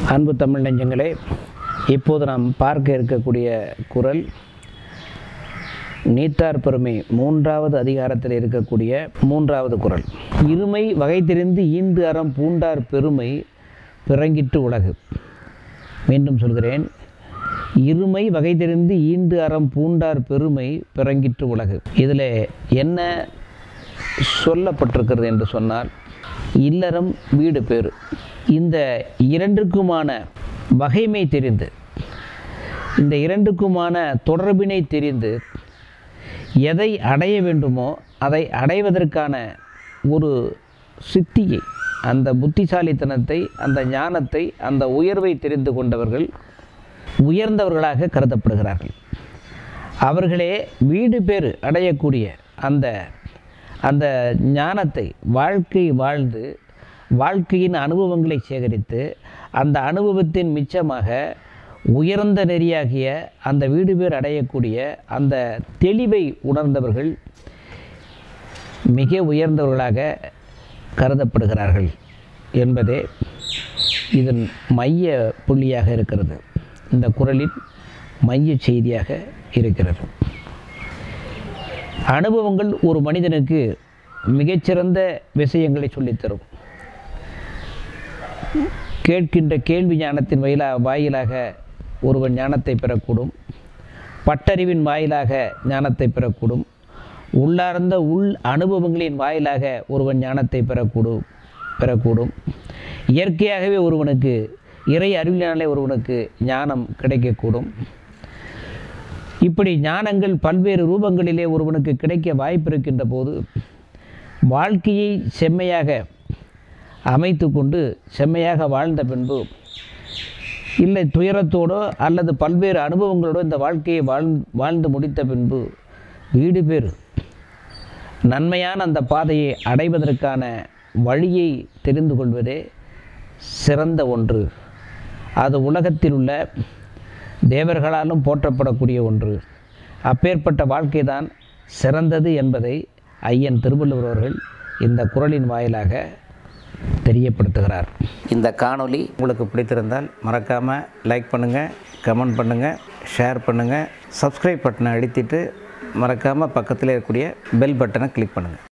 அன்பு தமிழ் நெஞ்சங்களே இப்போது நாம் பார்க்க இருக்கக்கூடிய குரல் நீத்தார் பெருமை மூன்றாவது அதிகாரத்தில் இருக்கக்கூடிய மூன்றாவது குரல் இருமை வகை தெரிந்து ஈண்டு அறம் பூண்டார் பெருமை பிறங்கிட்டு உலகு மீண்டும் சொல்கிறேன் இருமை வகை தெரிந்து ஈண்டு அறம் பூண்டார் பெருமை பிறங்கிட்டு உலகு இதில் என்ன சொல்லப்பட்டிருக்கிறது என்று சொன்னால் இல்லறம் வீடு பேறு இந்த இரண்டுக்குமான வகைமை தெரிந்து இந்த இரண்டுக்குமான தொடர்பினை தெரிந்து எதை அடைய வேண்டுமோ அதை அடைவதற்கான ஒரு சித்தியை அந்த புத்திசாலித்தனத்தை அந்த ஞானத்தை அந்த உயர்வை தெரிந்து கொண்டவர்கள் உயர்ந்தவர்களாக கருதப்படுகிறார்கள் அவர்களே வீடு பேர் அடையக்கூடிய அந்த அந்த ஞானத்தை வாழ்க்கை வாழ்ந்து வாழ்க்கையின் அனுபவங்களை சேகரித்து அந்த அனுபவத்தின் மிச்சமாக உயர்ந்த நெறியாகிய அந்த வீடு பேர் அடையக்கூடிய அந்த தெளிவை உணர்ந்தவர்கள் மிக உயர்ந்தவர்களாக கருதப்படுகிறார்கள் என்பதே இதன் மைய புள்ளியாக இருக்கிறது இந்த குரலின் மைய செய்தியாக இருக்கிறது அனுபவங்கள் ஒரு மனிதனுக்கு மிகச்சிறந்த விஷயங்களை சொல்லித்தரும் கேட்கின்ற கேள்வி ஞானத்தின் வாயிலா வாயிலாக ஒருவன் ஞானத்தை பெறக்கூடும் பட்டறிவின் வாயிலாக ஞானத்தை பெறக்கூடும் உள்ளார்ந்த உள் அனுபவங்களின் வாயிலாக ஒருவன் ஞானத்தை பெறக்கூடும் பெறக்கூடும் இயற்கையாகவே ஒருவனுக்கு இறை அறிவினாலே ஒருவனுக்கு ஞானம் கிடைக்கக்கூடும் இப்படி ஞானங்கள் பல்வேறு ரூபங்களிலே ஒருவனுக்கு கிடைக்க வாய்ப்பு இருக்கின்ற போது வாழ்க்கையை செம்மையாக அமைத்து கொண்டு செம்மையாக வாழ்ந்த பின்பு இல்லை துயரத்தோடோ அல்லது பல்வேறு அனுபவங்களோடு இந்த வாழ்க்கையை வாழ் வாழ்ந்து முடித்த பின்பு வீடு பேர் நன்மையான அந்த பாதையை அடைவதற்கான வழியை தெரிந்து கொள்வதே சிறந்த ஒன்று அது உலகத்தில் உள்ள தேவர்களாலும் போற்றப்படக்கூடிய ஒன்று அப்பேற்பட்ட வாழ்க்கை தான் சிறந்தது என்பதை ஐயன் திருவள்ளுவர் அவர்கள் இந்த குரலின் வாயிலாக தெரியப்படுத்துகிறார் இந்த காணொளி உங்களுக்கு பிடித்திருந்தால் மறக்காமல் லைக் பண்ணுங்கள் கமெண்ட் பண்ணுங்கள் ஷேர் பண்ணுங்கள் சப்ஸ்கிரைப் பட்டனை அழுத்திட்டு மறக்காமல் பக்கத்தில் இருக்கக்கூடிய பெல் பட்டனை கிளிக் பண்ணுங்கள்